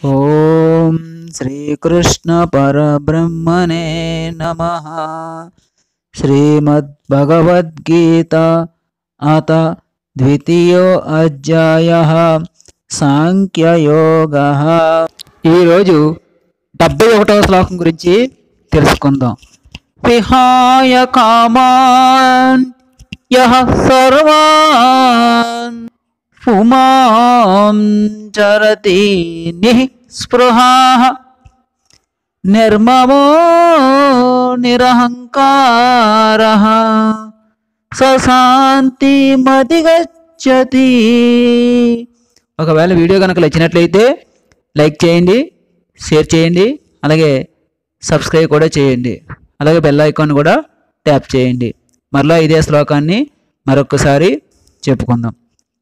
ఓం శ్రీకృష్ణ పరబ్రహ్మణే నమ శ్రీమద్భగవద్గీత అత ద్వితీయో అధ్యాయ సాంఖ్యయోగ ఈరోజు డెబ్బై ఒకటవ శ్లోకం గురించి తెలుసుకుందాం విహాయ కామాన్ యః సర్వాన్ పుమాం చరతి నిస్పృహా నిర్మమో నిరహంకార సశాంతి మదిగచ్చతి ఒకవేళ వీడియో కనుక నచ్చినట్లయితే లైక్ చేయండి షేర్ చేయండి అలాగే సబ్స్క్రైబ్ కూడా చేయండి అలాగే బెల్ ఐకాన్ కూడా ట్యాప్ చేయండి మరలా ఇదే శ్లోకాన్ని మరొకసారి చెప్పుకుందాం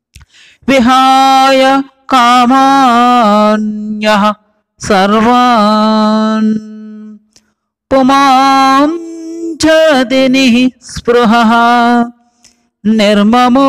విహాయ కామాన్య సర్వాన్ పుమాం చదిని స్పృహ నిర్మమో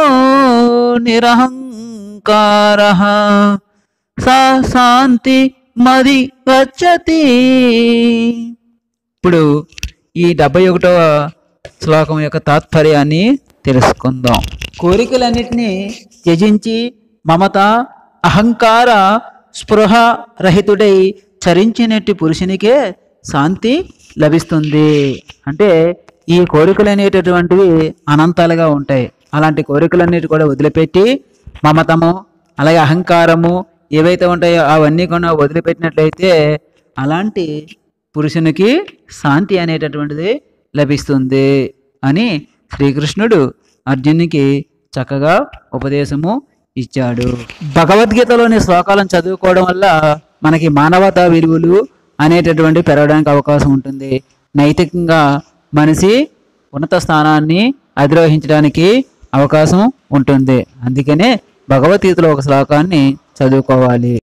నిరహంకార సా శాంతి మది గచ్చతి ఇప్పుడు ఈ డెబ్బై ఒకటవ శ్లోకం యొక్క తాత్పర్యాన్ని తెలుసుకుందాం కోరికలన్నిటినీ త్యజించి మమత అహంకార స్పృహ రహితుడై చరించినట్టి పురుషునికే శాంతి లభిస్తుంది అంటే ఈ కోరికలు అనేటటువంటివి అనంతాలుగా ఉంటాయి అలాంటి కోరికలన్నిటి కూడా వదిలిపెట్టి మమతము అలాగే అహంకారము ఏవైతే ఉంటాయో అవన్నీ కూడా వదిలిపెట్టినట్లయితే అలాంటి పురుషునికి శాంతి అనేటటువంటిది లభిస్తుంది అని శ్రీకృష్ణుడు అర్జునునికి చక్కగా ఉపదేశము ఇచ్చాడు భగవద్గీతలోని శ్లోకాలను చదువుకోవడం వల్ల మనకి మానవతా విలువలు అనేటటువంటి పెరగడానికి అవకాశం ఉంటుంది నైతికంగా మనిషి ఉన్నత స్థానాన్ని అధిరోహించడానికి అవకాశం ఉంటుంది అందుకనే భగవద్గీతలో ఒక శ్లోకాన్ని చదువుకోవాలి